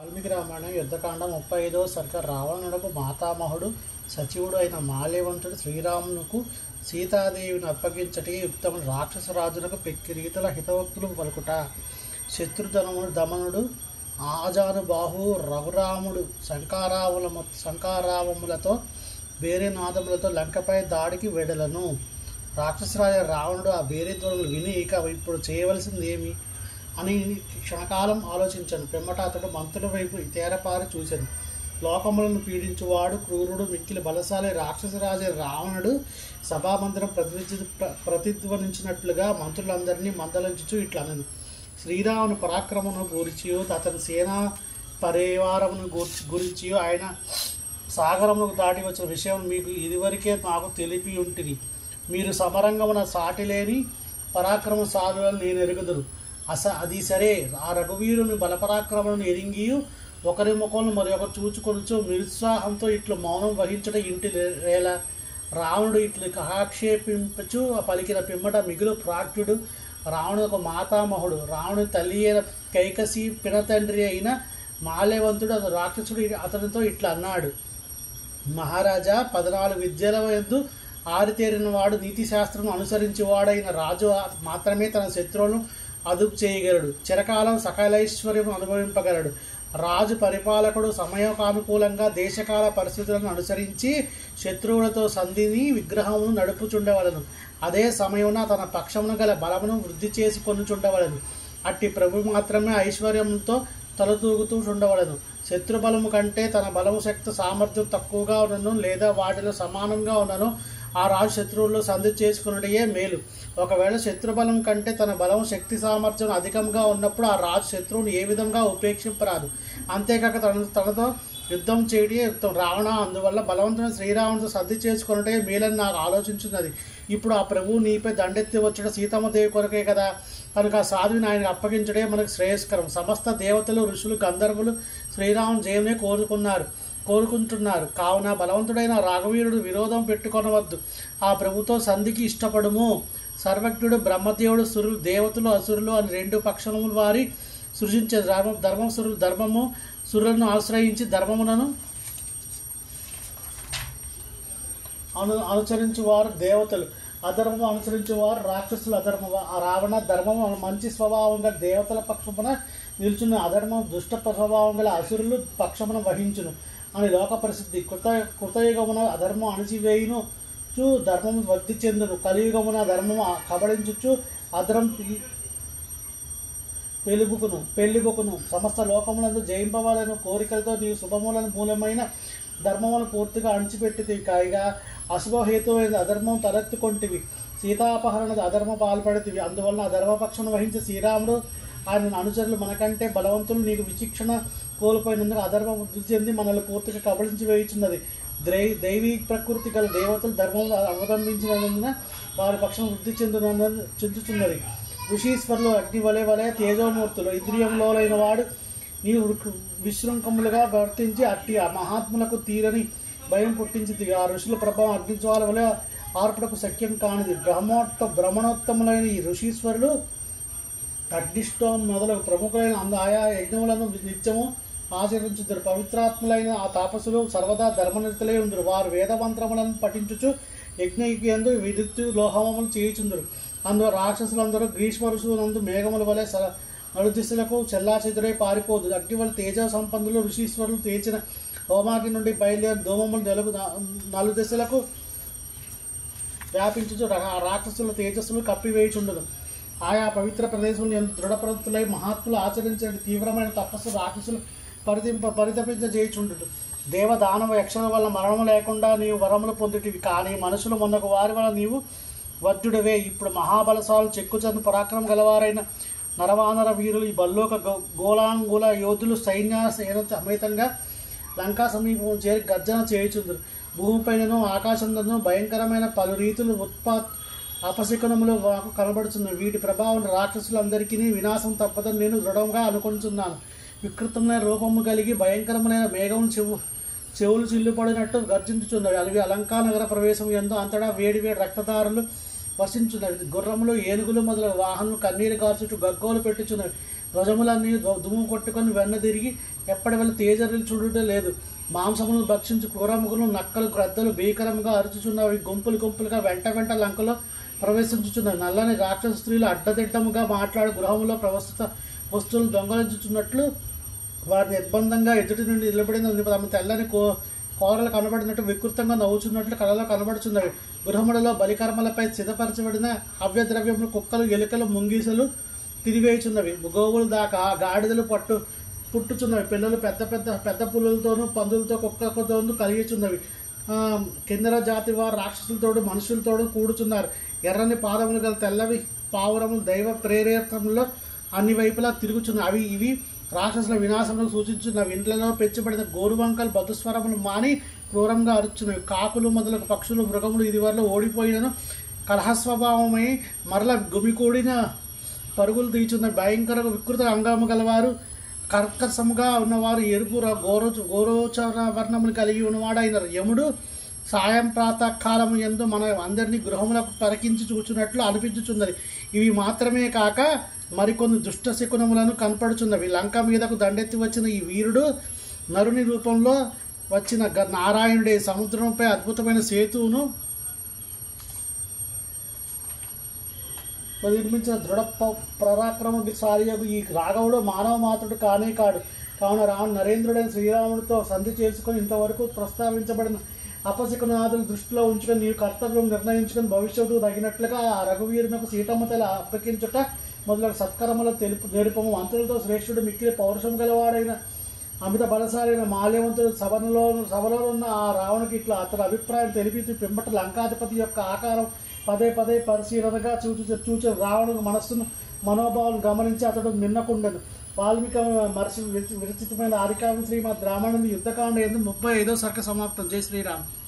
వాల్మీకి రామాయణం యుద్ధకాండం ముప్పై ఐదవ సర్గ రావణుడకు మాతామహుడు సచివుడు అయిన మాల్యవంతుడు శ్రీరామునకు సీతాదేవిని అప్పగించటికి యుక్తముడు రాక్షసరాజునకు పెక్కి రీతుల హితవక్తులు పలుకుట శత్రుధనముడు దమనుడు ఆజానుబాహు రఘురాముడు శంకారావుల శంకారావములతో వేరే నాదములతో లంకపై దాడికి వెడలను రాక్షసరాజ రావణుడు ఆ వేరే ధ్వనులు విని ఇక ఇప్పుడు చేయవలసింది ఏమి అని క్షణకాలం ఆలోచించాను పిమ్మట అతడు మంత్రుల వైపు తేరపారి చూశాను లోకములను పీడించువాడు క్రూరుడు మిక్కిలి బలశాలి రాక్షసరాజు రావణుడు సభామందిరం ప్రతిధ్వ ప్ర- ప్రతిధ్వనించినట్లుగా మంత్రులందరినీ మందలించుచు ఇట్లా అనను శ్రీరాముని పరాక్రమను గురించి అతని సేనా పరివారమును గురించి గురించి ఆయన సాగరములకు దాటి వచ్చిన విషయం మీకు ఇదివరకే నాకు తెలిపి ఉంటుంది మీరు సమరంగమున సాటి లేని పరాక్రమ సాధులను నేను ఎరుగుదురు అస అది సరే ఆ రఘువీరుని బలపరాక్రమను ఎరింగి ఒకరి ముఖంలో మరి ఒకరు చూచుకొనుచు నిరుత్సాహంతో ఇట్లు మౌనం వహించట ఇంటి రేల రావణుడు ఇట్లు కహాక్షేపించు పలికిన పిమ్మట మిగులు ప్రాజ్ఞుడు రావణుడు ఒక మాతామహుడు రావణుడి తల్లి అయిన కైకసి పినతండ్రి అయిన మాల్యవంతుడు అతను రాక్షసుడు అతనితో ఇట్లా అన్నాడు మహారాజా పద్నాలుగు విద్యల ఎందు ఆరితేరిన వాడు నీతి శాస్త్రం అనుసరించేవాడైన రాజు మాత్రమే తన శత్రువులను అదుపు చేయగలడు చిరకాలం సకలైశ్వర్యం అనుభవింపగలడు రాజు పరిపాలకుడు సమయకానుకూలంగా దేశకాల పరిస్థితులను అనుసరించి శత్రువులతో సంధిని విగ్రహమును నడుపుచుండవలను అదే సమయమున తన పక్షమున గల బలమును వృద్ధి చేసి కొనుచుండవలను అట్టి ప్రభు మాత్రమే ఐశ్వర్యంతో తలతూగుతూ ఉండవలను శత్రుబలము కంటే తన బలము శక్తి సామర్థ్యం తక్కువగా ఉన్నను లేదా వాటిలో సమానంగా ఉన్నను ఆ రాజు శత్రువుల్లో సంధి చేసుకున్నటయే మేలు ఒకవేళ శత్రుబలం కంటే తన బలం శక్తి సామర్థ్యం అధికంగా ఉన్నప్పుడు ఆ రాజు శత్రువును ఏ విధంగా ఉపేక్షింపరాదు అంతేకాక తన తనతో యుద్ధం చేయడే యుద్ధం రావణ అందువల్ల బలవంతుని శ్రీరామునితో సర్ది చేసుకున్నటే మేలని నాకు ఆలోచించున్నది ఇప్పుడు ఆ ప్రభువు నీపై దండెత్తి వచ్చడం సీతమ్మదేవి కొరకే కదా కనుక ఆ సాధువుని ఆయనకు అప్పగించడే మనకు శ్రేయస్కరం సమస్త దేవతలు ఋషులు గంధర్వులు శ్రీరాముని జయమే కోరుకున్నారు కోరుకుంటున్నారు కావున బలవంతుడైన రాఘవీరుడు విరోధం పెట్టుకొనవద్దు ఆ ప్రభుతో సంధికి ఇష్టపడుము సర్వజ్ఞుడు బ్రహ్మదేవుడు సురులు దేవతలు అసురులు అని రెండు పక్షములు వారి సృజించే ధర్మం ధర్మం సురులు ధర్మము సురులను ఆశ్రయించి ధర్మములను అను అనుసరించువారు దేవతలు అధర్మము అనుసరించేవారు రాక్షసులు అధర్మ ఆ రావణ ధర్మము మంచి స్వభావం గల దేవతల పక్షమున నిల్చున్న అధర్మం దుష్ట స్వభావం గల అసురులు పక్షమున వహించును అని లోక ప్రసిద్ధి కృత కృతయుగమున అధర్మం అణిచివేయును చు ధర్మము వృద్ధి చెందును కలియుగమున ధర్మము కబడించుచు అధర్మం పి- పెలుబుకును పెళ్లిబుకును సమస్త లోకములందు జయింపవాలను కోరికలతో నీవు శుభములను మూలమైన ధర్మమును పూర్తిగా అణిచిపెట్టితివి కాయిగా అశుభహేతువైన అధర్మం తలెత్తుకొంటివి సీతాపహరణ అధర్మ పాల్పడితివి అందువలన అధర్మపక్షను వహించే శ్రీరాముడు ఆయన అనుచరులు మనకంటే బలవంతులు నీకు విచక్షణ కోల్పోయినందుకు అధర్మ వృద్ధి చెంది మనల్ని పూర్తిగా కబళించి వేయుచున్నది దై దైవీ ప్రకృతి గల దేవతలు ధర్మం అవలంబించినందున వారి పక్షం వృద్ధి చెందునందు చెందుతున్నది ఋషీశ్వరులు అగ్ని వలె వలె తేజోమూర్తులు ఇంద్రియంలోలైన వాడు నీవు విశృంఖములుగా వర్తించి అట్టి ఆ మహాత్ములకు తీరని భయం పుట్టించింది ఆ ఋషుల ప్రభావం అగ్నిజ్వాల వలె ఆర్పుటకు శక్యం కానిది బ్రహ్మోత్త బ్రహ్మణోత్తములైన ఈ ఋషీశ్వరులు అగ్నిష్టం మొదలగు ప్రముఖులైన అంద ఆయా యజ్ఞములను నిత్యము ఆచరించుదురు పవిత్రాత్ములైన ఆ తాపసులు సర్వదా ధర్మనిరతులై ఉందరు వారు వేదమంత్రములను పఠించుచు యజ్ఞయందు విద్యుత్ లోహములు చేయుచుందరు అందులో రాక్షసులందరూ గ్రీష్మ ఋషువులందు మేఘముల వలె స నలుదిశలకు చెల్లాచెదురై పారిపోదు అగ్ని వల్ల తేజ సంపన్నులు ఋషీశ్వరులు తేచిన హోమాకి నుండి బయలుదేరి దోమములు నలుగు నలుదిశలకు వ్యాపించుచు రా- రాక్షసుల తేజస్సులు కప్పివేయుచుండదు ఆయా పవిత్ర ప్రదేశంలో ఎంత దృఢప్రతులై మహాత్ములు ఆచరించే తీవ్రమైన తపస్సు రాక్షసులు పరితింప పరితపించ చేయుచుండుడు దేవ దానవ యక్షల వల్ల మరణం లేకుండా నీవు వరములు పొందుటివి కానీ మనుషులు మొన్నకు వారి వల్ల నీవు వజ్జుడవే ఇప్పుడు మహాబలశాలు చెక్కుచందు పరాక్రమం గలవారైన నరవానర వీరులు ఈ బల్లోక గో- గోళాంగుల యోధులు సైన్య సేన సమేతంగా లంకా సమీపం చేరి గర్జన చేయుచుందురు భూమిపైనను ఆకాశంలోనూ భయంకరమైన పలు రీతులు ఉత్పాత్ అపశకునములు మాకు కనబడుచున్నవి వీటి ప్రభావం రాక్షసులందరికీ వినాశం తప్పదని నేను దృఢంగా అనుకుంటున్నాను వికృతమైన రూపము కలిగి భయంకరమైన మేఘం చెవు చెవులు చిల్లుపడినట్టు గర్జించుచున్నవి అవి అలంకా నగర ప్రవేశం ఎందు అంతటా వేడి వేడి రక్తదారులు వర్షించున్నవి గుర్రములు ఏనుగులు మొదలగు వాహనములు కన్నీరు కార్చుచు గగ్గోలు పెట్టుచున్నవి ధ్వజములన్నీ ధ్వ- దుమ్ము కొట్టుకొని వెన్న తిరిగి ఎప్పటి వల్ల తేజరులు చూడటం లేదు మాంసమును భక్షించి క్రూరముగులు నక్కలు గ్రద్దలు భీకరంగా అరుచుచున్నవి గుంపులు గుంపులుగా వెంట వెంట లంకలో ప్రవేశించుచున్నవి నల్లని రాక్షస స్త్రీలు అడ్డదిడ్డముగా మాట్లాడి గృహంలో ప్రవస్తుత వస్తువులు దొంగలించుచున్నట్లు వారి నిర్బంధంగా ఎదుటి నుండి నిలబడిన తమ తెల్లని కో కోరలు కనబడినట్టు వికృతంగా నవ్వుచున్నట్లు కళలో కనబడుచున్నవి గృహములలో బలికర్మలపై సిద్ధపరచబడిన హవ్యద్రవ్యములు కుక్కలు ఎలుకలు ముంగీసలు తిరివేయుచున్నవి గోవులు దాకా గాడిదలు పట్టు పుట్టుచున్నవి పిల్లలు పెద్ద పెద్ద పెద్ద పులులతోనూ పందులతో కుక్కలతోనూ కలిగిచున్నవి ఆ, కిందర జాతి వారు రాక్షసులతోడు మనుషులతోడు కూడుచున్నారు ఎర్రని పాదములు గల తెల్లవి పావురములు దైవ ప్రేరేతంలో అన్ని వైపులా తిరుగుచున్నవి అవి ఇవి రాక్షసుల వినాశమును సూచించున్నవి ఇంట్లలో పెంచబడిన గోరువంకలు బతుస్వరములు మాని క్రూరంగా అరుచున్నవి కాకులు మొదలగు పక్షులు మృగములు ఇది వరలో ఓడిపోయినను కలహస్వభావమై మరల గుమికూడిన పరుగులు తీచున్న భయంకర వికృత అంగము గలవారు కర్కసముగా ఉన్నవారు ఎరుపు ర- గోరో గోరోచర వర్ణములు కలిగి ఉన్నవాడైన యముడు సాయం ప్రాతకాలము ఎందు మన అందరినీ గృహములకు పరికించి చూచున్నట్లు అనిపించుచున్నది ఇవి మాత్రమే కాక మరికొన్ని దుష్ట శకునములను కనపడుచున్నవి లంక మీదకు దండెత్తి వచ్చిన ఈ వీరుడు నరుని రూపంలో వచ్చిన గ- నారాయణుడే సముద్రంపై అద్భుతమైన సేతువును నిర్మించిన దృఢ ప- పరాక్రమశాలియగు ఈ రాఘవుడు మానవ మాతృడు కానే కాడు కావున రావణ నరేంద్రుడైన శ్రీరాముడితో సంధి చేసుకొని ఇంతవరకు ప్రస్తావించబడిన అపశకునాదులు దృష్టిలో ఉంచుకొని నీవు కర్తవ్యం నిర్ణయించుకొని భవిష్యత్తు తగినట్లుగా ఆ రఘువీరునకు సీతమ్మ తల అప్పగించుట మొదలగు సత్కరముల తెలుపు నేర్పము మంత్రులతో శ్రేష్ఠుడు మిక్కిలి పౌరుషం గలవాడైన అమిత బలశాలైన మాల్యవంతుడు సభలో సభలో ఉన్న ఆ రావణుకి ఇట్లా అతని అభిప్రాయం తెలిపి పిమ్మట లంకాధిపతి యొక్క ఆకారం పదే పదే పరిశీలనగా చూచు చూచు రావణుని మనస్సును మనోభావాలను గమనించి అతడు నిన్నకుండెను వాల్మీకి మరచి విరచితమైన ఆదికావ్యం శ్రీమద్ రామాయణం యుద్ధకాండ ఎందు ముప్పై ఐదో సర్క సమాప్తం జై శ్రీరామ్